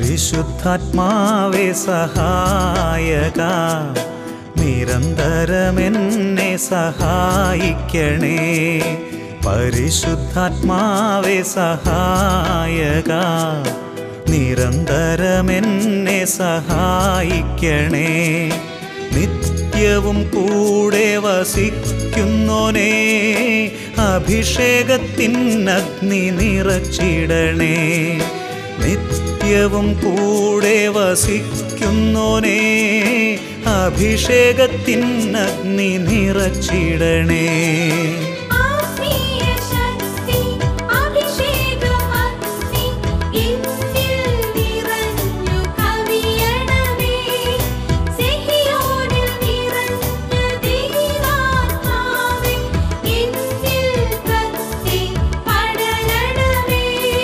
പരിശുദ്ധാത്മാവേ സഹായക നിരന്തരമെന്നെ സഹായിക്കണേ പരിശുദ്ധാത്മാവേ സഹായക നിരന്തരമെന്നെ സഹായിക്കണേ നിത്യവും കൂടെ വസിക്കുന്നോനേ അഭിഷേകത്തിനഗ്നി നിറച്ചിടണേ നിത്യവും കൂടെ വസിക്കുന്നോനേ അഭിഷേകത്തിനഗ്നി നിറച്ചിടണേ ആത്മീയ ശക്തി അഭിഷേകമഗ്നി എന്നിൽ നിറഞ്ഞു കവിയണമേ സിഹിയോനിൽ നിറഞ്ഞ ദൈവാത്മാവേ എന്നിൽ കത്തി പടരണമേ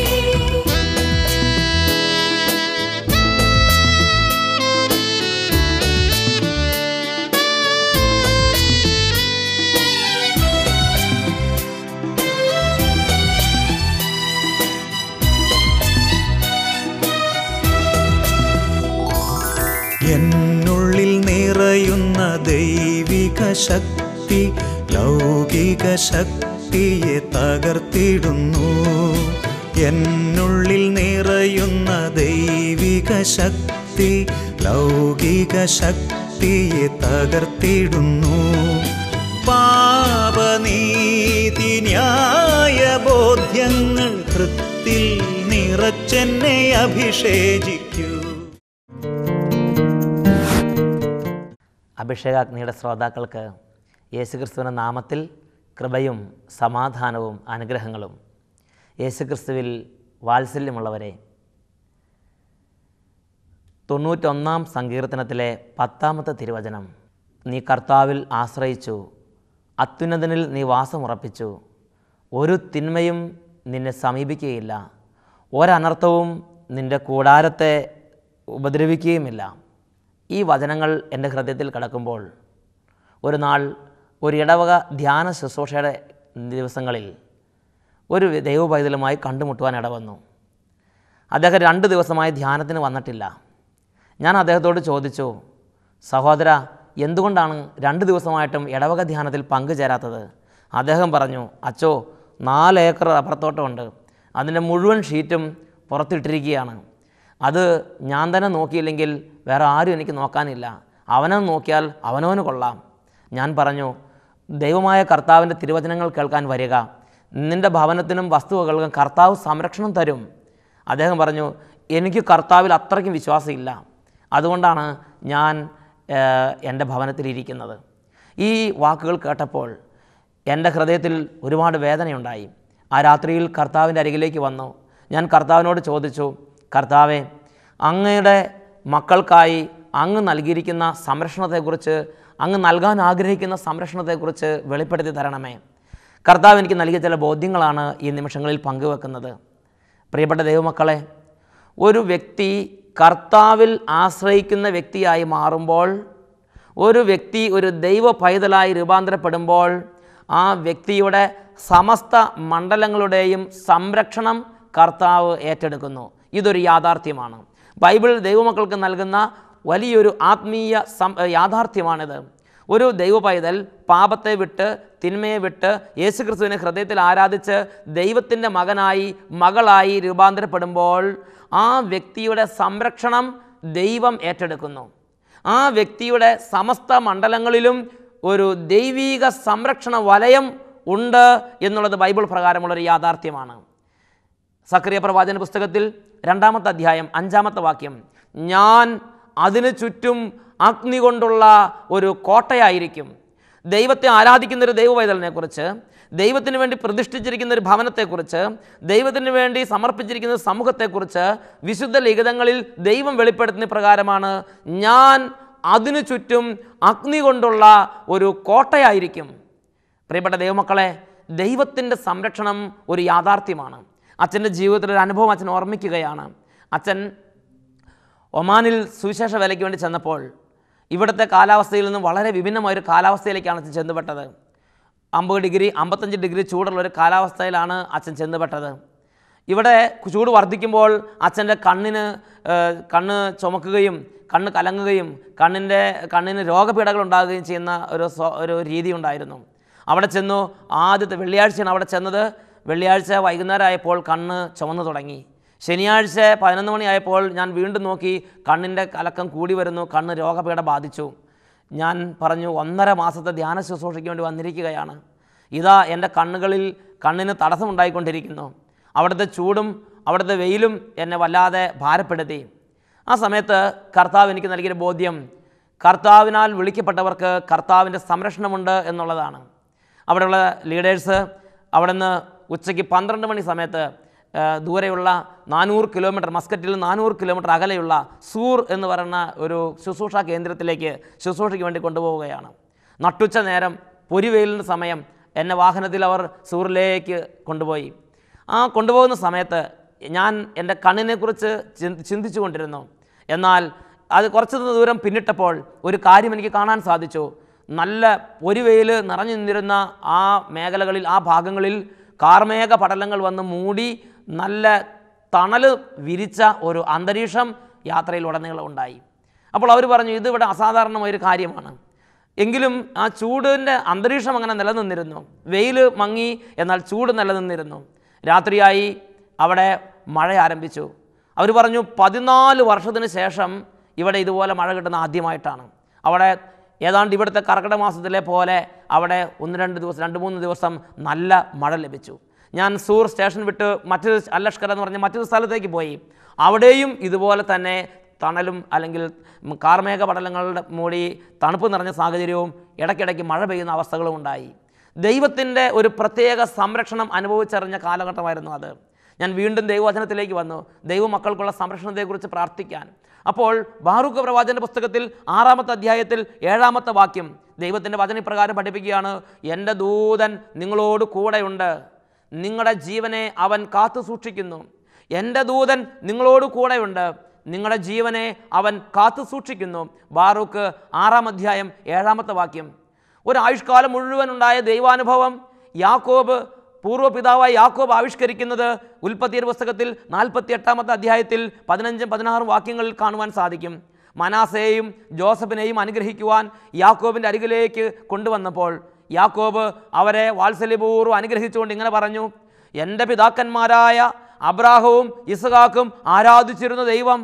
എന്നുള്ളിൽ നിറയുന്ന ദൈവിക ശക്തി ലൗകിക ശക്തിയെ തകർത്തിടുന്നു എന്നുള്ളിൽ നിറയുന്ന ദൈവിക ശക്തി ലൗകിക ശക്തിയെ തകർത്തിടുന്നു പാപനീതി ന്യായ ബോധ്യങ്ങൾ കൃത്തിൽ നിറച്ചെന്നെ അഭിഷേചിക്കൂ അഭിഷേകാഗ്നിയുടെ ശ്രോതാക്കൾക്ക് യേശുക്രിസ്തുവിൻ്റെ നാമത്തിൽ കൃപയും സമാധാനവും അനുഗ്രഹങ്ങളും യേശുക്രിസ്തുവിൽ വാത്സല്യമുള്ളവരെ തൊണ്ണൂറ്റൊന്നാം സങ്കീർത്തനത്തിലെ പത്താമത്തെ തിരുവചനം നീ കർത്താവിൽ ആശ്രയിച്ചു അത്യുന്നതനിൽ നീ വാസമുറപ്പിച്ചു ഒരു തിന്മയും നിന്നെ സമീപിക്കുകയില്ല ഒരനർത്ഥവും നിന്റെ കൂടാരത്തെ ഉപദ്രവിക്കുകയുമില്ല ഈ വചനങ്ങൾ എൻ്റെ ഹൃദയത്തിൽ കിടക്കുമ്പോൾ ഒരു നാൾ ഒരു ഇടവക ധ്യാന ശുശ്രൂഷയുടെ ദിവസങ്ങളിൽ ഒരു ദൈവപൈതലുമായി കണ്ടുമുട്ടുവാൻ ഇടവന്നു അദ്ദേഹം രണ്ട് ദിവസമായി ധ്യാനത്തിന് വന്നിട്ടില്ല ഞാൻ അദ്ദേഹത്തോട് ചോദിച്ചു സഹോദര എന്തുകൊണ്ടാണ് രണ്ട് ദിവസമായിട്ടും ഇടവക ധ്യാനത്തിൽ പങ്കുചേരാത്തത് അദ്ദേഹം പറഞ്ഞു അച്ചോ നാല് ഏക്കർ റബ്ബർത്തോട്ടമുണ്ട് അതിൻ്റെ മുഴുവൻ ഷീറ്റും പുറത്തിട്ടിരിക്കുകയാണ് അത് ഞാൻ തന്നെ നോക്കിയില്ലെങ്കിൽ വേറെ ആരും എനിക്ക് നോക്കാനില്ല അവനെ നോക്കിയാൽ അവനവന് കൊള്ളാം ഞാൻ പറഞ്ഞു ദൈവമായ കർത്താവിൻ്റെ തിരുവചനങ്ങൾ കേൾക്കാൻ വരിക നിൻ്റെ ഭവനത്തിനും വസ്തുവകൾക്കും കർത്താവ് സംരക്ഷണം തരും അദ്ദേഹം പറഞ്ഞു എനിക്ക് കർത്താവിൽ അത്രയ്ക്കും വിശ്വാസമില്ല അതുകൊണ്ടാണ് ഞാൻ ഏഹ്, എൻ്റെ ഭവനത്തിലിരിക്കുന്നത് ഈ വാക്കുകൾ കേട്ടപ്പോൾ എൻ്റെ ഹൃദയത്തിൽ ഒരുപാട് വേദനയുണ്ടായി ആ രാത്രിയിൽ കർത്താവിൻ്റെ അരികിലേക്ക് വന്നു ഞാൻ കർത്താവിനോട് ചോദിച്ചു കർത്താവെ അങ്ങയുടെ മക്കൾക്കായി അങ്ങ് നൽകിയിരിക്കുന്ന സംരക്ഷണത്തെക്കുറിച്ച് അങ്ങ് നൽകാൻ ആഗ്രഹിക്കുന്ന സംരക്ഷണത്തെക്കുറിച്ച് വെളിപ്പെടുത്തി തരണമേ കർത്താവ് എനിക്ക് നൽകിയ ചില ബോധ്യങ്ങളാണ് ഈ നിമിഷങ്ങളിൽ പങ്കുവെക്കുന്നത് പ്രിയപ്പെട്ട ദൈവമക്കളെ ഒരു വ്യക്തി കർത്താവിൽ ആശ്രയിക്കുന്ന വ്യക്തിയായി മാറുമ്പോൾ ഒരു വ്യക്തി ഒരു ദൈവ പൈതലായി രൂപാന്തരപ്പെടുമ്പോൾ ആ വ്യക്തിയുടെ സമസ്ത മണ്ഡലങ്ങളുടെയും സംരക്ഷണം കർത്താവ് ഏറ്റെടുക്കുന്നു ഇതൊരു യാഥാർത്ഥ്യമാണ് ബൈബിൾ ദൈവമക്കൾക്ക് നൽകുന്ന വലിയൊരു ആത്മീയ സം യാഥാർത്ഥ്യമാണിത് ഒരു ദൈവ പൈതൽ പാപത്തെ വിട്ട് തിന്മയെ വിട്ട് യേശുക്രിസ്തുവിനെ ഹൃദയത്തിൽ ആരാധിച്ച് ദൈവത്തിൻ്റെ മകനായി മകളായി രൂപാന്തരപ്പെടുമ്പോൾ ആ വ്യക്തിയുടെ സംരക്ഷണം ദൈവം ഏറ്റെടുക്കുന്നു ആ വ്യക്തിയുടെ സമസ്ത മണ്ഡലങ്ങളിലും ഒരു ദൈവീക സംരക്ഷണ വലയം ഉണ്ട് എന്നുള്ളത് ബൈബിൾ പ്രകാരമുള്ളൊരു യാഥാർത്ഥ്യമാണ് സക്രിയ പ്രവാചന പുസ്തകത്തിൽ രണ്ടാമത്തെ അധ്യായം അഞ്ചാമത്തെ വാക്യം ഞാൻ അതിനു ചുറ്റും അഗ്നി കൊണ്ടുള്ള ഒരു കോട്ടയായിരിക്കും ദൈവത്തെ ആരാധിക്കുന്ന ഒരു ദൈവവൈതലിനെ കുറിച്ച് ദൈവത്തിന് വേണ്ടി പ്രതിഷ്ഠിച്ചിരിക്കുന്ന ഒരു ഭവനത്തെക്കുറിച്ച് ദൈവത്തിന് വേണ്ടി സമർപ്പിച്ചിരിക്കുന്ന ഒരു സമൂഹത്തെക്കുറിച്ച് വിശുദ്ധ ലിഖിതങ്ങളിൽ ദൈവം വെളിപ്പെടുത്തുന്ന പ്രകാരമാണ് ഞാൻ അതിനു ചുറ്റും അഗ്നി കൊണ്ടുള്ള ഒരു കോട്ടയായിരിക്കും പ്രിയപ്പെട്ട ദൈവമക്കളെ ദൈവത്തിൻ്റെ സംരക്ഷണം ഒരു യാഥാർത്ഥ്യമാണ് അച്ഛൻ്റെ ജീവിതത്തിലെ ഒരു അനുഭവം അച്ഛൻ ഓർമ്മിക്കുകയാണ് അച്ഛൻ ഒമാനിൽ സുവിശേഷ വേലയ്ക്ക് വേണ്ടി ചെന്നപ്പോൾ ഇവിടുത്തെ കാലാവസ്ഥയിൽ നിന്നും വളരെ വിഭിന്നമായൊരു കാലാവസ്ഥയിലേക്കാണ് അച്ഛൻ ചെന്നുപെട്ടത് അമ്പത് ഡിഗ്രി അമ്പത്തഞ്ച് ഡിഗ്രി ചൂടുള്ള ഒരു കാലാവസ്ഥയിലാണ് അച്ഛൻ ചെന്നുപെട്ടത് ഇവിടെ ചൂട് വർദ്ധിക്കുമ്പോൾ അച്ഛൻ്റെ കണ്ണിന് ഏഹ്, കണ്ണ് ചുമക്കുകയും കണ്ണ് കലങ്ങുകയും കണ്ണിൻ്റെ കണ്ണിന് രോഗപീഠകൾ ഉണ്ടാകുകയും ചെയ്യുന്ന ഒരു സ്വ- ഒരു രീതി ഉണ്ടായിരുന്നു അവിടെ ചെന്നു ആദ്യത്തെ വെള്ളിയാഴ്ചയാണ് അവിടെ ചെന്നത് വെള്ളിയാഴ്ച വൈകുന്നേരം ആയപ്പോൾ കണ്ണ് ചുമന്നു തുടങ്ങി ശനിയാഴ്ച പതിനൊന്ന് മണിയായപ്പോൾ ഞാൻ വീണ്ടും നോക്കി കണ്ണിൻ്റെ കലക്കം കൂടി വരുന്നു കണ്ണ് രോഗപീഠ ബാധിച്ചു ഞാൻ പറഞ്ഞു ഒന്നര മാസത്തെ ധ്യാന ശുശ്രൂഷയ്ക്ക് വേണ്ടി വന്നിരിക്കുകയാണ് ഇതാ എൻ്റെ കണ്ണുകളിൽ കണ്ണിന് തടസ്സമുണ്ടായിക്കൊണ്ടിരിക്കുന്നു അവിടുത്തെ ചൂടും അവിടുത്തെ വെയിലും എന്നെ വല്ലാതെ ഭാരപ്പെടുത്തി ആ സമയത്ത് കർത്താവ് എനിക്ക് നൽകിയൊരു ബോധ്യം കർത്താവിനാൽ വിളിക്കപ്പെട്ടവർക്ക് കർത്താവിൻ്റെ സംരക്ഷണമുണ്ട് എന്നുള്ളതാണ് അവിടെയുള്ള ലീഡേഴ്സ് അവിടെ നിന്ന് ഉച്ചയ്ക്ക് പന്ത്രണ്ട് മണി സമയത്ത് ആ, ദൂരെയുള്ള നാനൂറ് കിലോമീറ്റർ മസ്കറ്റിൽ നാനൂറ് കിലോമീറ്റർ അകലെയുള്ള സൂർ എന്ന് പറയുന്ന ഒരു ശുശ്രൂഷ കേന്ദ്രത്തിലേക്ക് ശുശ്രൂഷയ്ക്ക് വേണ്ടി കൊണ്ടുപോവുകയാണ് നട്ടുച്ച നേരം പൊരിവെയിലിൻ്റെ സമയം എന്നെ വാഹനത്തിൽ അവർ സൂറിലേക്ക് കൊണ്ടുപോയി ആ കൊണ്ടുപോകുന്ന സമയത്ത് ഞാൻ എൻ്റെ കണ്ണിനെക്കുറിച്ച് ചിന്തി ചിന്തിച്ചു കൊണ്ടിരുന്നു എന്നാൽ അത് കുറച്ച് ദൂരം പിന്നിട്ടപ്പോൾ ഒരു കാര്യം എനിക്ക് കാണാൻ സാധിച്ചു നല്ല പൊരിവെയിൽ നിറഞ്ഞു നിന്നിരുന്ന ആ മേഖലകളിൽ ആ ഭാഗങ്ങളിൽ കാർമേഘ പടലങ്ങൾ വന്ന് മൂടി നല്ല തണൽ വിരിച്ച ഒരു അന്തരീക്ഷം യാത്രയിൽ ഉടനീളം ഉണ്ടായി അപ്പോൾ അവർ പറഞ്ഞു ഇതിവിടെ അസാധാരണമായ ഒരു കാര്യമാണ് എങ്കിലും ആ ചൂടിൻ്റെ അന്തരീക്ഷം അങ്ങനെ നിലനിന്നിരുന്നു വെയിൽ മങ്ങി എന്നാൽ ചൂട് നിലനിന്നിരുന്നു രാത്രിയായി അവിടെ മഴ ആരംഭിച്ചു അവർ പറഞ്ഞു പതിനാല് വർഷത്തിന് ശേഷം ഇവിടെ ഇതുപോലെ മഴ കിട്ടുന്ന ആദ്യമായിട്ടാണ് അവിടെ ഏതാണ്ട് ഇവിടുത്തെ കർക്കിടക മാസത്തിലെ പോലെ അവിടെ ഒന്ന് രണ്ട് ദിവസം രണ്ട് മൂന്ന് ദിവസം നല്ല മഴ ലഭിച്ചു ഞാൻ സൂർ സ്റ്റേഷൻ വിട്ട് മറ്റൊരു അല്ലഷ്കർ എന്ന് പറഞ്ഞ മറ്റൊരു സ്ഥലത്തേക്ക് പോയി അവിടെയും ഇതുപോലെ തന്നെ തണലും അല്ലെങ്കിൽ കാർമേഘ പടലങ്ങളുടെ മൂടി തണുപ്പ് നിറഞ്ഞ സാഹചര്യവും ഇടയ്ക്കിടയ്ക്ക് മഴ പെയ്യുന്ന അവസ്ഥകളും ഉണ്ടായി ദൈവത്തിൻ്റെ ഒരു പ്രത്യേക സംരക്ഷണം അനുഭവിച്ചറിഞ്ഞ കാലഘട്ടമായിരുന്നു അത് ഞാൻ വീണ്ടും ദൈവവചനത്തിലേക്ക് വന്നു ദൈവമക്കൾക്കുള്ള സംരക്ഷണത്തെക്കുറിച്ച് പ്രാർത്ഥിക്കാൻ അപ്പോൾ ബാറൂഖ് പ്രവാചൻ്റെ പുസ്തകത്തിൽ ആറാമത്തെ അധ്യായത്തിൽ ഏഴാമത്തെ വാക്യം ദൈവത്തിൻ്റെ വചനപ്രകാരം പഠിപ്പിക്കുകയാണ് എൻ്റെ ദൂതൻ നിങ്ങളോട് കൂടെയുണ്ട് നിങ്ങളുടെ ജീവനെ അവൻ കാത്തു സൂക്ഷിക്കുന്നു എൻ്റെ ദൂതൻ നിങ്ങളോട് കൂടെയുണ്ട് നിങ്ങളുടെ ജീവനെ അവൻ കാത്തു സൂക്ഷിക്കുന്നു ബാറൂക്ക് ആറാം അധ്യായം ഏഴാമത്തെ വാക്യം ഒരു ആയുഷ്കാലം മുഴുവൻ ഉണ്ടായ ദൈവാനുഭവം യാക്കോബ് പൂർവ്വപിതാവായ യാക്കോബ് ആവിഷ്കരിക്കുന്നത് ഉൽപ്പത്തിയുടെ പുസ്തകത്തിൽ നാൽപ്പത്തി എട്ടാമത്തെ അധ്യായത്തിൽ പതിനഞ്ചും പതിനാറും വാക്യങ്ങളിൽ കാണുവാൻ സാധിക്കും മനാസയെയും ജോസഫിനെയും അനുഗ്രഹിക്കുവാൻ യാക്കോബിൻ്റെ അരികിലേക്ക് കൊണ്ടുവന്നപ്പോൾ യാക്കോബ് അവരെ വാത്സല്യപൂർവ്വം അനുഗ്രഹിച്ചുകൊണ്ട് ഇങ്ങനെ പറഞ്ഞു എൻ്റെ പിതാക്കന്മാരായ അബ്രാഹവും ഇസഹാക്കും ആരാധിച്ചിരുന്ന ദൈവം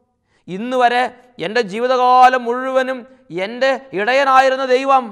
ഇന്ന് വരെ എൻ്റെ ജീവിതകാലം മുഴുവനും എൻ്റെ ഇടയനായിരുന്ന ദൈവം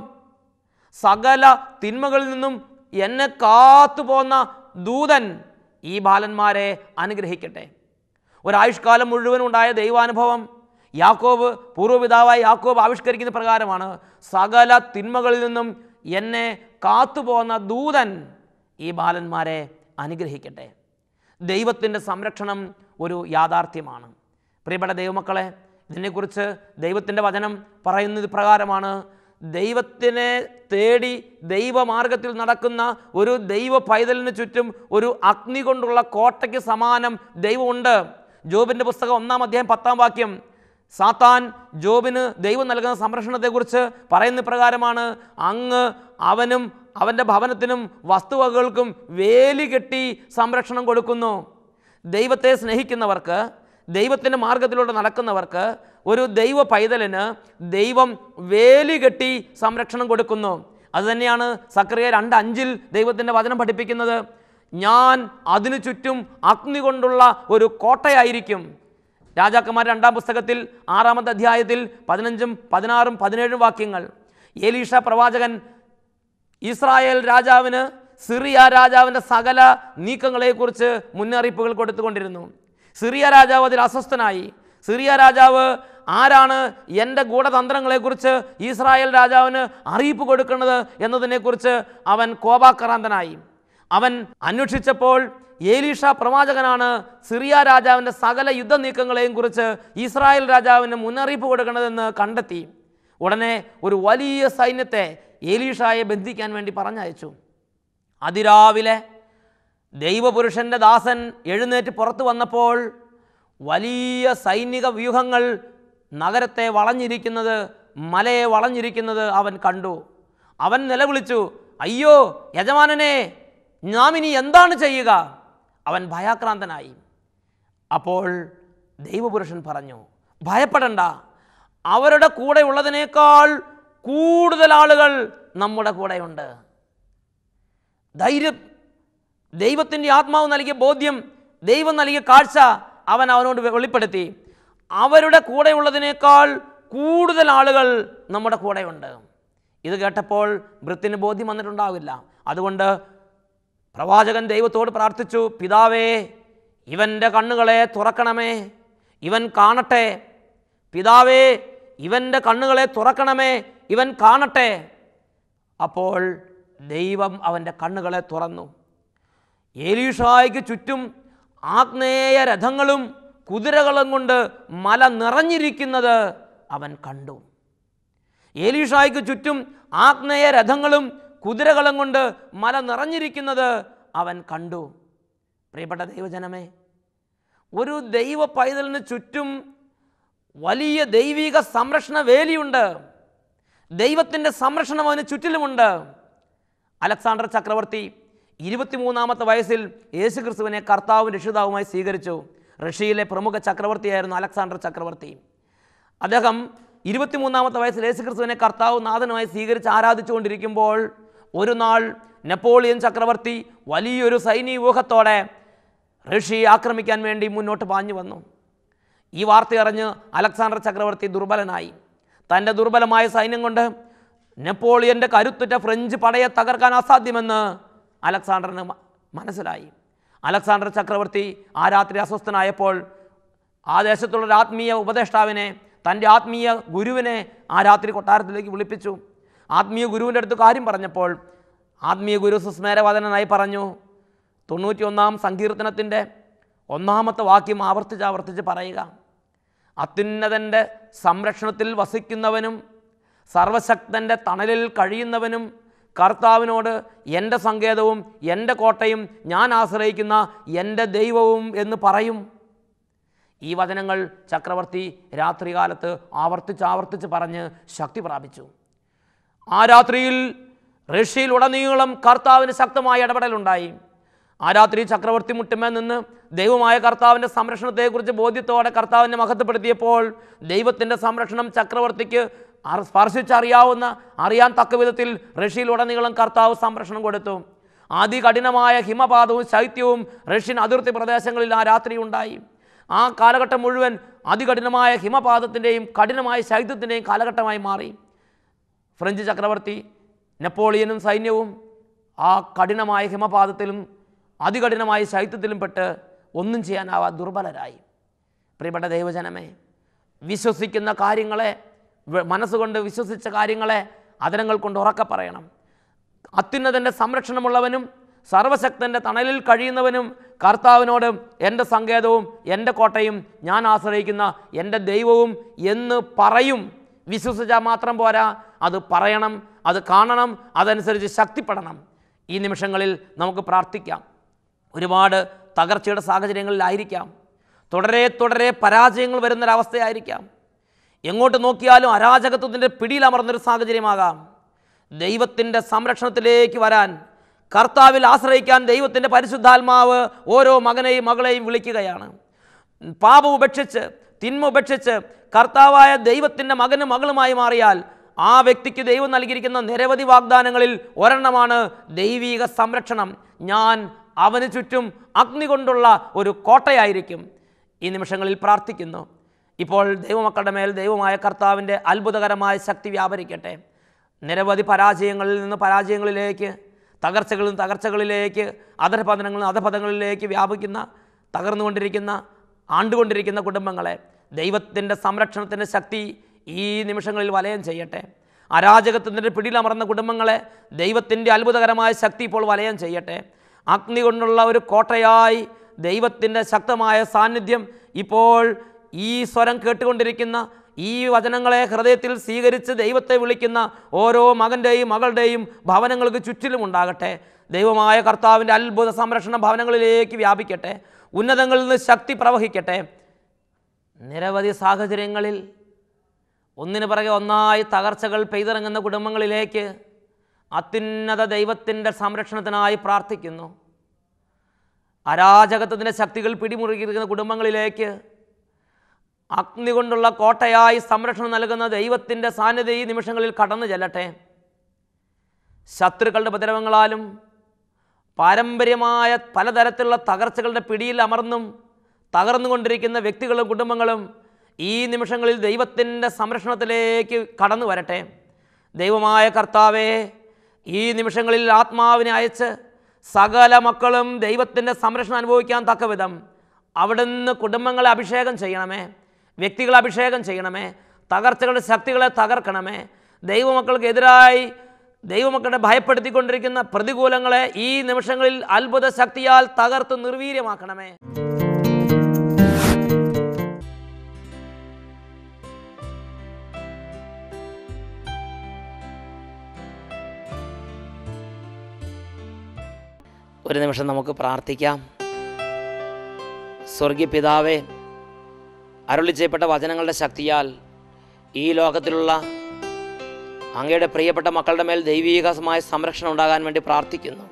സകല തിന്മകളിൽ നിന്നും എന്നെ കാത്തു പോന്ന ദൂതൻ ഈ ബാലന്മാരെ അനുഗ്രഹിക്കട്ടെ ഒരായുഷ്കാലം മുഴുവൻ ഉണ്ടായ ദൈവാനുഭവം യാക്കോബ് പൂർവ്വപിതാവായ യാക്കോബ് ആവിഷ്കരിക്കുന്ന പ്രകാരമാണ് സകല തിന്മകളിൽ നിന്നും എന്നെ കാത്തുപോകുന്ന ദൂതൻ ഈ ബാലന്മാരെ അനുഗ്രഹിക്കട്ടെ ദൈവത്തിൻ്റെ സംരക്ഷണം ഒരു യാഥാർത്ഥ്യമാണ് പ്രിയപ്പെട്ട ദൈവമക്കളെ ഇതിനെക്കുറിച്ച് ദൈവത്തിൻ്റെ വചനം പറയുന്നത് പ്രകാരമാണ് ദൈവത്തിനെ തേടി ദൈവമാർഗത്തിൽ നടക്കുന്ന ഒരു ദൈവ പൈതലിന് ചുറ്റും ഒരു അഗ്നി കൊണ്ടുള്ള കോട്ടയ്ക്ക് സമാനം ദൈവമുണ്ട് ജോബിൻ്റെ പുസ്തകം ഒന്നാം അധ്യായം പത്താം വാക്യം സാത്താൻ ജോബിന് ദൈവം നൽകുന്ന സംരക്ഷണത്തെക്കുറിച്ച് പറയുന്ന പ്രകാരമാണ് അങ്ങ് അവനും അവൻ്റെ ഭവനത്തിനും വസ്തുവകകൾക്കും വേലി കെട്ടി സംരക്ഷണം കൊടുക്കുന്നു ദൈവത്തെ സ്നേഹിക്കുന്നവർക്ക് ദൈവത്തിൻ്റെ മാർഗത്തിലൂടെ നടക്കുന്നവർക്ക് ഒരു ദൈവ പൈതലിന് ദൈവം വേലി കെട്ടി സംരക്ഷണം കൊടുക്കുന്നു അതുതന്നെയാണ് സക്രിയ രണ്ട് അഞ്ചിൽ ദൈവത്തിൻ്റെ വചനം പഠിപ്പിക്കുന്നത് ഞാൻ അതിനു ചുറ്റും അഗ്നി കൊണ്ടുള്ള ഒരു കോട്ടയായിരിക്കും രാജാക്കന്മാർ രണ്ടാം പുസ്തകത്തിൽ ആറാമത്തെ അധ്യായത്തിൽ പതിനഞ്ചും പതിനാറും പതിനേഴും വാക്യങ്ങൾ ഏലീഷ പ്രവാചകൻ ഇസ്രായേൽ രാജാവിന് സിറിയ രാജാവിൻ്റെ സകല നീക്കങ്ങളെക്കുറിച്ച് മുന്നറിയിപ്പുകൾ കൊടുത്തുകൊണ്ടിരുന്നു സിറിയ രാജാവ് അതിൽ അസ്വസ്ഥനായി സിറിയ രാജാവ് ആരാണ് എൻ്റെ ഗൂഢതന്ത്രങ്ങളെക്കുറിച്ച് ഇസ്രായേൽ രാജാവിന് അറിയിപ്പ് കൊടുക്കുന്നത് എന്നതിനെക്കുറിച്ച് അവൻ കോപാക്രാന്തനായി അവൻ അന്വേഷിച്ചപ്പോൾ ഏലീഷ പ്രവാചകനാണ് സിറിയ രാജാവിൻ്റെ സകല യുദ്ധ നീക്കങ്ങളെയും കുറിച്ച് ഇസ്രായേൽ രാജാവിന് മുന്നറിയിപ്പ് കൊടുക്കണതെന്ന് കണ്ടെത്തി ഉടനെ ഒരു വലിയ സൈന്യത്തെ ഏലീഷായെ ബന്ധിക്കാൻ വേണ്ടി പറഞ്ഞയച്ചു അതിരാവിലെ ദൈവപുരുഷൻ്റെ ദാസൻ എഴുന്നേറ്റ് പുറത്തു വന്നപ്പോൾ വലിയ സൈനിക വ്യൂഹങ്ങൾ നഗരത്തെ വളഞ്ഞിരിക്കുന്നത് മലയെ വളഞ്ഞിരിക്കുന്നത് അവൻ കണ്ടു അവൻ നിലവിളിച്ചു അയ്യോ യജമാനനെ നാം ഇനി എന്താണ് ചെയ്യുക അവൻ ഭയാക്രാന്തനായി അപ്പോൾ ദൈവപുരുഷൻ പറഞ്ഞു ഭയപ്പെടണ്ട അവരുടെ കൂടെ ഉള്ളതിനേക്കാൾ കൂടുതൽ ആളുകൾ നമ്മുടെ കൂടെയുണ്ട് ധൈര്യം ദൈവത്തിൻ്റെ ആത്മാവ് നൽകിയ ബോധ്യം ദൈവം നൽകിയ കാഴ്ച അവൻ അവനോട് വെളിപ്പെടുത്തി അവരുടെ കൂടെയുള്ളതിനേക്കാൾ കൂടുതൽ ആളുകൾ നമ്മുടെ കൂടെയുണ്ട് ഇത് കേട്ടപ്പോൾ വൃത്തിന് ബോധ്യം വന്നിട്ടുണ്ടാവില്ല അതുകൊണ്ട് പ്രവാചകൻ ദൈവത്തോട് പ്രാർത്ഥിച്ചു പിതാവേ ഇവൻ്റെ കണ്ണുകളെ തുറക്കണമേ ഇവൻ കാണട്ടെ പിതാവേ ഇവൻ്റെ കണ്ണുകളെ തുറക്കണമേ ഇവൻ കാണട്ടെ അപ്പോൾ ദൈവം അവൻ്റെ കണ്ണുകളെ തുറന്നു ഏലീഷായ്ക്ക് ചുറ്റും ആഗ്നേയ രഥങ്ങളും കുതിരകളും കൊണ്ട് മല നിറഞ്ഞിരിക്കുന്നത് അവൻ കണ്ടു ഏലീഷായ്ക്ക് ചുറ്റും ആഗ്നേയ രഥങ്ങളും കുതിരകളും കൊണ്ട് മല നിറഞ്ഞിരിക്കുന്നത് അവൻ കണ്ടു പ്രിയപ്പെട്ട ദൈവജനമേ ഒരു ദൈവ പൈതലിന് ചുറ്റും വലിയ ദൈവിക സംരക്ഷണ വേലിയുണ്ട് ദൈവത്തിൻ്റെ സംരക്ഷണം അവന് ചുറ്റിലുമുണ്ട് അലക്സാണ്ടർ ചക്രവർത്തി ഇരുപത്തിമൂന്നാമത്തെ വയസ്സിൽ യേശുക്രിസ്തുവിനെ കർത്താവും രക്ഷിതാവുമായി സ്വീകരിച്ചു റഷ്യയിലെ പ്രമുഖ ചക്രവർത്തിയായിരുന്നു അലക്സാണ്ടർ ചക്രവർത്തി അദ്ദേഹം ഇരുപത്തിമൂന്നാമത്തെ വയസ്സിൽ യേശുക്രിസ്തുവിനെ കർത്താവ് നാഥനുമായി സ്വീകരിച്ച് ആരാധിച്ചുകൊണ്ടിരിക്കുമ്പോൾ ഒരു നാൾ നെപ്പോളിയൻ ചക്രവർത്തി വലിയൊരു സൈനിക വ്യൂഹത്തോടെ റഷ്യയെ ആക്രമിക്കാൻ വേണ്ടി മുന്നോട്ട് പാഞ്ഞു വന്നു ഈ വാർത്തയറിഞ്ഞ് അലക്സാണ്ടർ ചക്രവർത്തി ദുർബലനായി തൻ്റെ ദുർബലമായ സൈന്യം കൊണ്ട് നെപ്പോളിയൻ്റെ കരുത്തുറ്റ ഫ്രഞ്ച് പടയെ തകർക്കാൻ അസാധ്യമെന്ന് അലക്സാണ്ടറിന് മ- മനസ്സിലായി അലക്സാണ്ടർ ചക്രവർത്തി ആ രാത്രി അസ്വസ്ഥനായപ്പോൾ ആ ദേശത്തുള്ള ഒരു ആത്മീയ ഉപദേഷ്ടാവിനെ തൻ്റെ ആത്മീയ ഗുരുവിനെ ആ രാത്രി കൊട്ടാരത്തിലേക്ക് വിളിപ്പിച്ചു ആത്മീയ ഗുരുവിൻ്റെ അടുത്ത് കാര്യം പറഞ്ഞപ്പോൾ ആത്മീയ ഗുരു സുസ്മേരവദനായി പറഞ്ഞു തൊണ്ണൂറ്റി ഒന്നാം സങ്കീർത്തനത്തിൻ്റെ ഒന്നാമത്തെ വാക്യം ആവർത്തിച്ച് ആവർത്തിച്ച് പറയുക അത്യുന്നതൻ്റെ സംരക്ഷണത്തിൽ വസിക്കുന്നവനും സർവശക്തൻ്റെ തണലിൽ കഴിയുന്നവനും കർത്താവിനോട് എൻ്റെ സങ്കേതവും എൻ്റെ കോട്ടയും ഞാൻ ആശ്രയിക്കുന്ന എൻ്റെ ദൈവവും എന്ന് പറയും ഈ വചനങ്ങൾ ചക്രവർത്തി രാത്രികാലത്ത് ആവർത്തിച്ച് ആവർത്തിച്ച് പറഞ്ഞ് ശക്തി പ്രാപിച്ചു ആ രാത്രിയിൽ റഷ്യയിൽ ഉടനീളം കർത്താവിന് ശക്തമായ ഇടപെടലുണ്ടായി ആ രാത്രി ചക്രവർത്തി മുട്ടുമേൽ നിന്ന് ദൈവമായ കർത്താവിൻ്റെ സംരക്ഷണത്തെക്കുറിച്ച് ബോധ്യത്തോടെ കർത്താവിനെ മഹത്വപ്പെടുത്തിയപ്പോൾ ദൈവത്തിൻ്റെ സംരക്ഷണം ചക്രവർത്തിക്ക് അർ- സ്പർശിച്ചറിയാവുന്ന അറിയാൻ തക്ക വിധത്തിൽ റഷ്യയിൽ ഉടനീളം കർത്താവ് സംരക്ഷണം കൊടുത്തു അതികഠിനമായ ഹിമപാതവും ശൈത്യവും റഷ്യൻ അതിർത്തി പ്രദേശങ്ങളിൽ ആ രാത്രി ഉണ്ടായി ആ കാലഘട്ടം മുഴുവൻ അതികഠിനമായ ഹിമപാതത്തിൻ്റെയും കഠിനമായ ശൈത്യത്തിൻ്റെയും കാലഘട്ടമായി മാറി ഫ്രഞ്ച് ചക്രവർത്തി നെപ്പോളിയനും സൈന്യവും ആ കഠിനമായ ഹിമപാതത്തിലും അതികഠിനമായ ശൈത്യത്തിലും പെട്ട് ഒന്നും ചെയ്യാനാവാ ദുർബലരായി പ്രിയപ്പെട്ട ദൈവജനമേ വിശ്വസിക്കുന്ന കാര്യങ്ങളെ വ- മനസ്സുകൊണ്ട് വിശ്വസിച്ച കാര്യങ്ങളെ അതരങ്ങൾ കൊണ്ട് ഉറക്കെ പറയണം അത്യുന്നതൻ്റെ സംരക്ഷണമുള്ളവനും സർവശക്തൻ്റെ തണലിൽ കഴിയുന്നവനും കർത്താവിനോട് എൻ്റെ സങ്കേതവും എൻ്റെ കോട്ടയും ഞാൻ ആശ്രയിക്കുന്ന എൻ്റെ ദൈവവും എന്ന് പറയും വിശ്വസിച്ചാൽ മാത്രം പോരാ അത് പറയണം അത് കാണണം അതനുസരിച്ച് ശക്തിപ്പെടണം ഈ നിമിഷങ്ങളിൽ നമുക്ക് പ്രാർത്ഥിക്കാം ഒരുപാട് തകർച്ചയുടെ സാഹചര്യങ്ങളിലായിരിക്കാം തുടരെ തുടരെ പരാജയങ്ങൾ വരുന്നൊരവസ്ഥയായിരിക്കാം എങ്ങോട്ട് നോക്കിയാലും അരാജകത്വത്തിൻ്റെ പിടിയിലമർന്നൊരു സാഹചര്യമാകാം ദൈവത്തിൻ്റെ സംരക്ഷണത്തിലേക്ക് വരാൻ കർത്താവിൽ ആശ്രയിക്കാൻ ദൈവത്തിൻ്റെ പരിശുദ്ധാത്മാവ് ഓരോ മകനെയും മകളെയും വിളിക്കുകയാണ് പാപം ഉപേക്ഷിച്ച് തിന്മ ഉപേക്ഷിച്ച് കർത്താവായ ദൈവത്തിൻ്റെ മകനും മകളുമായി മാറിയാൽ ആ വ്യക്തിക്ക് ദൈവം നൽകിയിരിക്കുന്ന നിരവധി വാഗ്ദാനങ്ങളിൽ ഒരെണ്ണമാണ് ദൈവീക സംരക്ഷണം ഞാൻ അവന് ചുറ്റും അഗ്നി കൊണ്ടുള്ള ഒരു കോട്ടയായിരിക്കും ഈ നിമിഷങ്ങളിൽ പ്രാർത്ഥിക്കുന്നു ഇപ്പോൾ ദൈവമക്കളുടെ മേൽ ദൈവമായ കർത്താവിൻ്റെ അത്ഭുതകരമായ ശക്തി വ്യാപരിക്കട്ടെ നിരവധി പരാജയങ്ങളിൽ നിന്ന് പരാജയങ്ങളിലേക്ക് തകർച്ചകളിൽ നിന്ന് തകർച്ചകളിലേക്ക് അധപതനങ്ങളിൽ നിന്ന് അധപതങ്ങളിലേക്ക് വ്യാപിക്കുന്ന തകർന്നുകൊണ്ടിരിക്കുന്ന ആണ്ടുകൊണ്ടിരിക്കുന്ന കുടുംബങ്ങളെ ദൈവത്തിൻ്റെ സംരക്ഷണത്തിൻ്റെ ശക്തി ഈ നിമിഷങ്ങളിൽ വലയം ചെയ്യട്ടെ അരാജകത്വത്തിൻ്റെ പിടിയിലമർന്ന കുടുംബങ്ങളെ ദൈവത്തിൻ്റെ അത്ഭുതകരമായ ശക്തി ഇപ്പോൾ വലയം ചെയ്യട്ടെ അഗ്നി കൊണ്ടുള്ള ഒരു കോട്ടയായി ദൈവത്തിൻ്റെ ശക്തമായ സാന്നിധ്യം ഇപ്പോൾ ഈ സ്വരം കേട്ടുകൊണ്ടിരിക്കുന്ന ഈ വചനങ്ങളെ ഹൃദയത്തിൽ സ്വീകരിച്ച് ദൈവത്തെ വിളിക്കുന്ന ഓരോ മകൻ്റെയും മകളുടെയും ഭവനങ്ങൾക്ക് ചുറ്റിലും ഉണ്ടാകട്ടെ ദൈവമായ കർത്താവിൻ്റെ അത്ഭുത സംരക്ഷണ ഭവനങ്ങളിലേക്ക് വ്യാപിക്കട്ടെ ഉന്നതങ്ങളിൽ നിന്ന് ശക്തി പ്രവഹിക്കട്ടെ നിരവധി സാഹചര്യങ്ങളിൽ ഒന്നിനു പിറകെ ഒന്നായി തകർച്ചകൾ പെയ്തിറങ്ങുന്ന കുടുംബങ്ങളിലേക്ക് അത്യുന്നത ദൈവത്തിൻ്റെ സംരക്ഷണത്തിനായി പ്രാർത്ഥിക്കുന്നു അരാജകത്വത്തിൻ്റെ ശക്തികൾ പിടിമുറുകിയിരിക്കുന്ന കുടുംബങ്ങളിലേക്ക് അഗ്നി കൊണ്ടുള്ള കോട്ടയായി സംരക്ഷണം നൽകുന്ന ദൈവത്തിൻ്റെ സാന്നിധ്യം ഈ നിമിഷങ്ങളിൽ കടന്നു ചെല്ലട്ടെ ശത്രുക്കളുടെ ഉപദ്രവങ്ങളാലും പാരമ്പര്യമായ പലതരത്തിലുള്ള തകർച്ചകളുടെ പിടിയിൽ അമർന്നും തകർന്നുകൊണ്ടിരിക്കുന്ന വ്യക്തികളും കുടുംബങ്ങളും ഈ നിമിഷങ്ങളിൽ ദൈവത്തിൻ്റെ സംരക്ഷണത്തിലേക്ക് കടന്നു വരട്ടെ ദൈവമായ കർത്താവേ ഈ നിമിഷങ്ങളിൽ ആത്മാവിനെ അയച്ച് സകല മക്കളും ദൈവത്തിൻ്റെ സംരക്ഷണം അനുഭവിക്കാൻ തക്ക വിധം അവിടുന്ന് കുടുംബങ്ങളെ അഭിഷേകം ചെയ്യണമേ വ്യക്തികളെ അഭിഷേകം ചെയ്യണമേ തകർച്ചകളുടെ ശക്തികളെ തകർക്കണമേ ദൈവമക്കൾക്കെതിരായി ദൈവമക്കളെ ഭയപ്പെടുത്തിക്കൊണ്ടിരിക്കുന്ന പ്രതികൂലങ്ങളെ ഈ നിമിഷങ്ങളിൽ അത്ഭുത ശക്തിയാൽ തകർത്ത് നിർവീര്യമാക്കണമേ ഒരു നിമിഷം നമുക്ക് പ്രാർത്ഥിക്കാം സ്വർഗീയ പിതാവേ അരുളി ചെയ്യപ്പെട്ട വചനങ്ങളുടെ ശക്തിയാൽ ഈ ലോകത്തിലുള്ള അങ്ങയുടെ പ്രിയപ്പെട്ട മക്കളുടെ മേൽ ദൈവീകമായ സംരക്ഷണം ഉണ്ടാകാൻ വേണ്ടി പ്രാർത്ഥിക്കുന്നു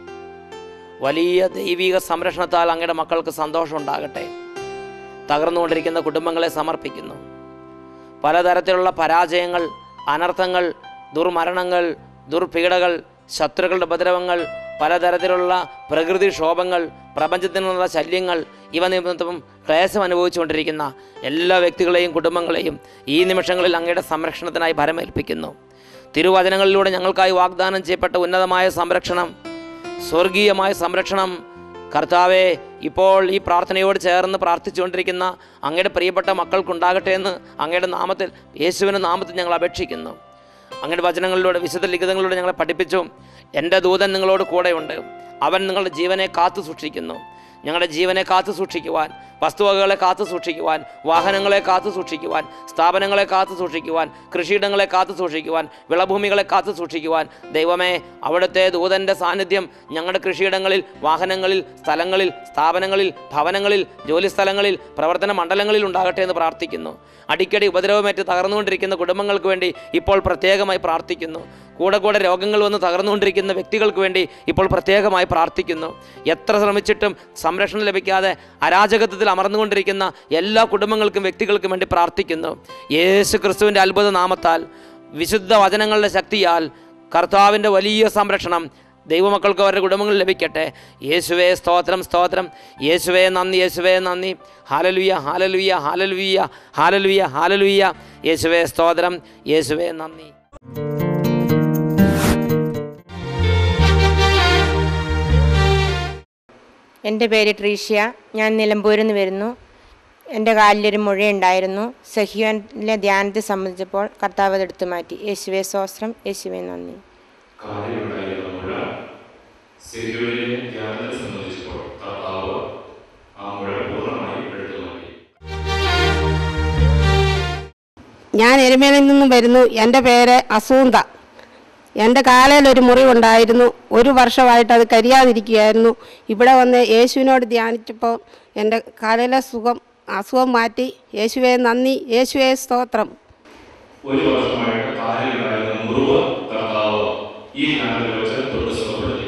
വലിയ ദൈവിക സംരക്ഷണത്താൽ അങ്ങയുടെ മക്കൾക്ക് സന്തോഷം ഉണ്ടാകട്ടെ തകർന്നുകൊണ്ടിരിക്കുന്ന കുടുംബങ്ങളെ സമർപ്പിക്കുന്നു പലതരത്തിലുള്ള പരാജയങ്ങൾ അനർത്ഥങ്ങൾ ദുർമരണങ്ങൾ ദുർപീഡകൾ ശത്രുക്കളുടെ ഉപദ്രവങ്ങൾ പലതരത്തിലുള്ള പ്രകൃതിക്ഷോഭങ്ങൾ പ്രപഞ്ചത്തിനുള്ള ശല്യങ്ങൾ ഇവ നിമിത്തം ക്ലേശം അനുഭവിച്ചുകൊണ്ടിരിക്കുന്ന എല്ലാ വ്യക്തികളെയും കുടുംബങ്ങളെയും ഈ നിമിഷങ്ങളിൽ അങ്ങയുടെ സംരക്ഷണത്തിനായി ഭരമേൽപ്പിക്കുന്നു തിരുവചനങ്ങളിലൂടെ ഞങ്ങൾക്കായി വാഗ്ദാനം ചെയ്യപ്പെട്ട ഉന്നതമായ സംരക്ഷണം സ്വർഗീയമായ സംരക്ഷണം കർത്താവെ ഇപ്പോൾ ഈ പ്രാർത്ഥനയോട് ചേർന്ന് പ്രാർത്ഥിച്ചുകൊണ്ടിരിക്കുന്ന അങ്ങയുടെ പ്രിയപ്പെട്ട മക്കൾക്കുണ്ടാകട്ടെ എന്ന് അങ്ങയുടെ നാമത്തിൽ യേശുവിൻ്റെ നാമത്തിൽ ഞങ്ങൾ അപേക്ഷിക്കുന്നു അങ്ങയുടെ വചനങ്ങളിലൂടെ വിശുദ്ധ ലിഖിതങ്ങളിലൂടെ ഞങ്ങളെ പഠിപ്പിച്ചു എൻ്റെ ദൂതൻ നിങ്ങളോട് കൂടെയുണ്ട് അവൻ നിങ്ങളുടെ ജീവനെ കാത്തു സൂക്ഷിക്കുന്നു ഞങ്ങളുടെ ജീവനെ കാത്തു സൂക്ഷിക്കുവാൻ വസ്തുവകകളെ കാത്തു സൂക്ഷിക്കുവാൻ വാഹനങ്ങളെ കാത്തു സൂക്ഷിക്കുവാൻ സ്ഥാപനങ്ങളെ കാത്തു സൂക്ഷിക്കുവാൻ കൃഷിയിടങ്ങളെ കാത്തു സൂക്ഷിക്കുവാൻ വിളഭൂമികളെ കാത്തു സൂക്ഷിക്കുവാൻ ദൈവമേ അവിടുത്തെ ദൂതൻ്റെ സാന്നിധ്യം ഞങ്ങളുടെ കൃഷിയിടങ്ങളിൽ വാഹനങ്ങളിൽ സ്ഥലങ്ങളിൽ സ്ഥാപനങ്ങളിൽ ഭവനങ്ങളിൽ ജോലിസ്ഥലങ്ങളിൽ പ്രവർത്തന മണ്ഡലങ്ങളിൽ ഉണ്ടാകട്ടെ എന്ന് പ്രാർത്ഥിക്കുന്നു അടിക്കടി ഉപദ്രവമേറ്റ് തകർന്നുകൊണ്ടിരിക്കുന്ന കുടുംബങ്ങൾക്ക് വേണ്ടി ഇപ്പോൾ പ്രത്യേകമായി പ്രാർത്ഥിക്കുന്നു കൂടെ കൂടെ രോഗങ്ങൾ വന്ന് തകർന്നുകൊണ്ടിരിക്കുന്ന വ്യക്തികൾക്ക് വേണ്ടി ഇപ്പോൾ പ്രത്യേകമായി പ്രാർത്ഥിക്കുന്നു എത്ര ശ്രമിച്ചിട്ടും സംരക്ഷണം ലഭിക്കാതെ അരാജകത്വത്തിൽ അമർന്നുകൊണ്ടിരിക്കുന്ന എല്ലാ കുടുംബങ്ങൾക്കും വ്യക്തികൾക്കും വേണ്ടി പ്രാർത്ഥിക്കുന്നു യേശു ക്രിസ്തുവിൻ്റെ അത്ഭുത നാമത്താൽ വിശുദ്ധ വചനങ്ങളുടെ ശക്തിയാൽ കർത്താവിൻ്റെ വലിയ സംരക്ഷണം ദൈവമക്കൾക്ക് അവരുടെ കുടുംബങ്ങളിൽ ലഭിക്കട്ടെ യേശുവേ സ്തോത്രം സ്തോത്രം യേശുവേ നന്ദി യേശുവേ നന്ദി ഹാലലുയ്യ ഹാലലുയ്യ ഹാലലുയ്യ ഹാലലുയ്യ ഹാലലുയ്യ യേശുവേ സ്തോത്രം യേശുവേ നന്ദി എൻ്റെ പേര് ട്രീഷ്യ ഞാൻ നിലമ്പൂരിൽ നിന്ന് വരുന്നു എൻ്റെ കാലിലൊരു മുഴയുണ്ടായിരുന്നു സഹിയോനിലെ ധ്യാനത്തെ സംബന്ധിച്ചപ്പോൾ കർത്താവ് അത് എടുത്തു മാറ്റി യേശുവേ സ്വസ്ത്രം യേശുവേ നന്ദി കാലിലുണ്ടായിരുന്ന മുഴ സെഹ്യോനിലെ ധ്യാനത്തെ സംബന്ധിച്ചപ്പോൾ കർത്താവ് ആ മുഴ പൂർണ്ണമായും എടുത്തു മാറ്റി ഞാൻ എരുമേലിൽ നിന്നും വരുന്നു എൻ്റെ പേര് അസൂന്ത എൻ്റെ കാലയിൽ ഒരു മുറിവുണ്ടായിരുന്നു ഒരു വർഷമായിട്ട് അത് കരിയാതിരിക്കുകയായിരുന്നു ഇവിടെ വന്ന് യേശുവിനോട് ധ്യാനിച്ചപ്പോൾ എൻ്റെ കാലയിലെ സുഖം അസുഖം മാറ്റി യേശുവെ നന്ദി യേശുവെ സ്തോത്രം ഒരു വർഷമായിട്ട് കാലിലുണ്ടായിരുന്ന മുറിവ് കർത്താവ് ഈ ധ്യാനത്തിൽ വെച്ച് തൊട്ട് സുഖപ്പെടുത്തി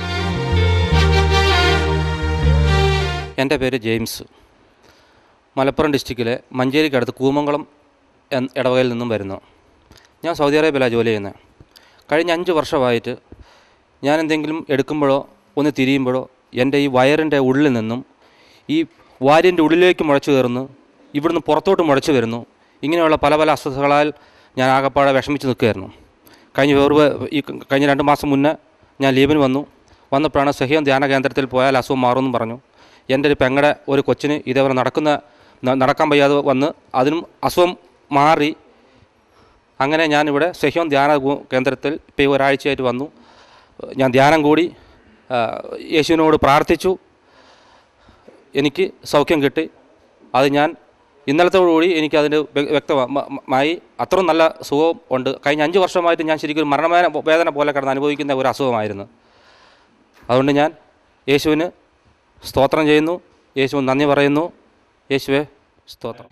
എൻ്റെ പേര് ജെയിംസ് മലപ്പുറം ഡിസ്ട്രിക്റ്റിലെ മഞ്ചേരിക്കടുത്ത് കൂമംകുളം എന്ന ഇടവകയിൽ നിന്നും വരുന്നു ഞാൻ സൗദി അറേബ്യയിലാണ് ജോലി ചെയ്യുന്നത് കഴിഞ്ഞ അഞ്ച് വർഷമായിട്ട് ഞാൻ എന്തെങ്കിലും എടുക്കുമ്പോഴോ ഒന്ന് തിരിയുമ്പോഴോ എൻ്റെ ഈ വയറിൻ്റെ ഉള്ളിൽ നിന്നും ഈ വാരിൻ്റെ ഉള്ളിലേക്ക് മുഴച്ചു കയറുന്നു ഇവിടുന്ന് പുറത്തോട്ട് മുഴച്ചു വരുന്നു ഇങ്ങനെയുള്ള പല പല അസ്വസ്ഥതകളാൽ ഞാൻ ആകപ്പാടെ വിഷമിച്ച് നിൽക്കുകയായിരുന്നു കഴിഞ്ഞ വേറെ ഈ കഴിഞ്ഞ രണ്ട് മാസം മുന്നേ ഞാൻ ലീവിന് വന്നു വന്നപ്പോഴാണ് സഹിയം ധ്യാന കേന്ദ്രത്തിൽ പോയാൽ അസുഖം മാറുമെന്ന് പറഞ്ഞു എൻ്റെ ഒരു പെങ്ങടെ ഒരു കൊച്ചിന് ഇതേപോലെ നടക്കുന്ന ന- നടക്കാൻ വയ്യാതെ വന്ന് അതിനും അസുഖം മാറി അങ്ങനെ ഞാനിവിടെ സഹ്യോൻ ധ്യാന ഗു- കേന്ദ്രത്തിൽ ഇപ്പോൾ ഈ ഒരാഴ്ചയായിട്ട് വന്നു ഞാൻ ധ്യാനം കൂടി ആ, യേശുവിനോട് പ്രാർത്ഥിച്ചു എനിക്ക് സൗഖ്യം കിട്ടി അത് ഞാൻ ഇന്നലത്തോടുകൂടി എനിക്ക് അതിൻ്റെ വ്യക്തമായി അത്രയും നല്ല സുഖം ഉണ്ട് കഴിഞ്ഞ അഞ്ച് വർഷമായിട്ട് ഞാൻ ശരിക്കും ഒരു മരണവേദന വേദന പോലെ കിടന്ന് അനുഭവിക്കുന്ന ഒരു അസുഖമായിരുന്നു അതുകൊണ്ട് ഞാൻ യേശുവിന് സ്തോത്രം ചെയ്യുന്നു യേശുവിന് നന്ദി പറയുന്നു യേശുവെ സ്തോത്രം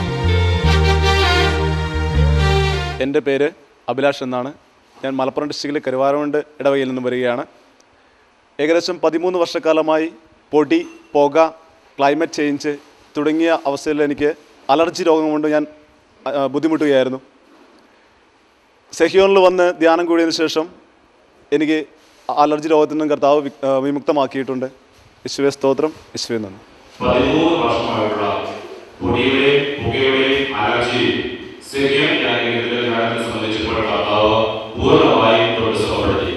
എൻ്റെ പേര് അഭിലാഷ് എന്നാണ് ഞാൻ മലപ്പുറം ഡിസ്ട്രിക്റ്റിലെ കരുവാരമുണ്ട് ഇടവകയിൽ നിന്നും വരികയാണ് ഏകദേശം പതിമൂന്ന് വർഷക്കാലമായി പൊടി പുക ക്ലൈമറ്റ് ചേഞ്ച് തുടങ്ങിയ അവസ്ഥയിൽ എനിക്ക് അലർജി രോഗം കൊണ്ട് ഞാൻ ആ, ബുദ്ധിമുട്ടുകയായിരുന്നു സെഹിയോണിൽ വന്ന് ധ്യാനം കൂടിയതിന് ശേഷം എനിക്ക് അലർജി രോഗത്തിൽ നിന്നും കർത്താവ് വി- ആ, വിമുക്തമാക്കിയിട്ടുണ്ട് യേശുവെ സ്തോത്രം യേശുവെ നന്ദി പതിമൂന്ന് വർഷമായുള്ള പൊടിയുടെയും പുകയുടെയും അലർജി സെഹിയൻ ധ്യാനകേന്ദ്രത്തിലെ ധ്യാനത്തെ സംബന്ധിച്ചപ്പോൾ കർത്താവ് പൂർണ്ണമായും തൊട്ട് സുഖപ്പെടുത്തി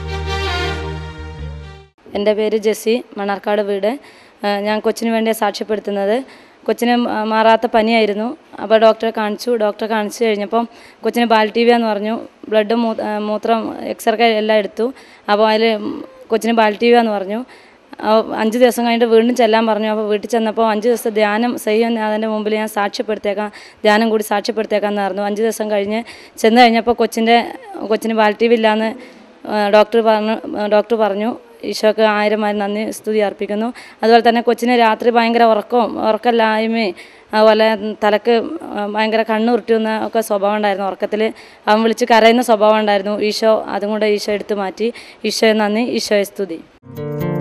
എൻ്റെ പേര് ജെസ്സി മണർക്കാട് വീട് ആ, ഞാൻ കൊച്ചിന് വേണ്ടി സാക്ഷ്യപ്പെടുത്തുന്നത് കൊച്ചിന് മ- മാറാത്ത പനിയായിരുന്നു അപ്പോൾ ഡോക്ടറെ കാണിച്ചു ഡോക്ടറെ കാണിച്ചു കഴിഞ്ഞപ്പം കൊച്ചിന് ബാൽട്ടീവിയ എന്ന് പറഞ്ഞു ബ്ലഡ് മൂ ആ, മൂത്രം എക്സ്റേ എല്ലാം എടുത്തു അപ്പോൾ അതിൽ കൊച്ചിന് ബാൽട്ടീവിയ എന്ന് പറഞ്ഞു ആ, അഞ്ച് ദിവസം കഴിഞ്ഞിട്ട് വീണ്ടും ചെല്ലാൻ പറഞ്ഞു അപ്പോൾ വീട്ടിൽ ചെന്നപ്പോൾ അഞ്ച് ദിവസത്തെ ധ്യാനം സയ്യം അതിൻ്റെ മുമ്പിൽ ഞാൻ സാക്ഷ്യപ്പെടുത്തിയേക്കാം ധ്യാനം കൂടി സാക്ഷ്യപ്പെടുത്തിയേക്കാം എന്ന് പറഞ്ഞു അഞ്ച് ദിവസം കഴിഞ്ഞ് ചെന്ന് കഴിഞ്ഞപ്പോൾ കൊച്ചിൻ്റെ കൊച്ചിന് ബാൽട്ടീവ് ഇല്ലയെന്ന് ഡോക്ടർ പറഞ്ഞു ഡോക്ടർ പറഞ്ഞു ഈശോക്ക് ആയിരം ആയിരം നന്ദി സ്തുതി അർപ്പിക്കുന്നു അതുപോലെ തന്നെ കൊച്ചിന് രാത്രി ഭയങ്കര ഉറക്കവും ഉറക്കമില്ലായ്മയും അതുപോലെ തലക്ക് ഭയങ്കര കണ്ണുരുട്ടുന്ന ഒക്കെ സ്വഭാവം ഉണ്ടായിരുന്നു ഉറക്കത്തിൽ അവൻ വിളിച്ച് കരയുന്ന സ്വഭാവം ഉണ്ടായിരുന്നു ഈശോ അതും കൂടെ ഈശോ എടുത്തു മാറ്റി ഈശോയെ നന്ദി ഈശോയെ സ്തുതി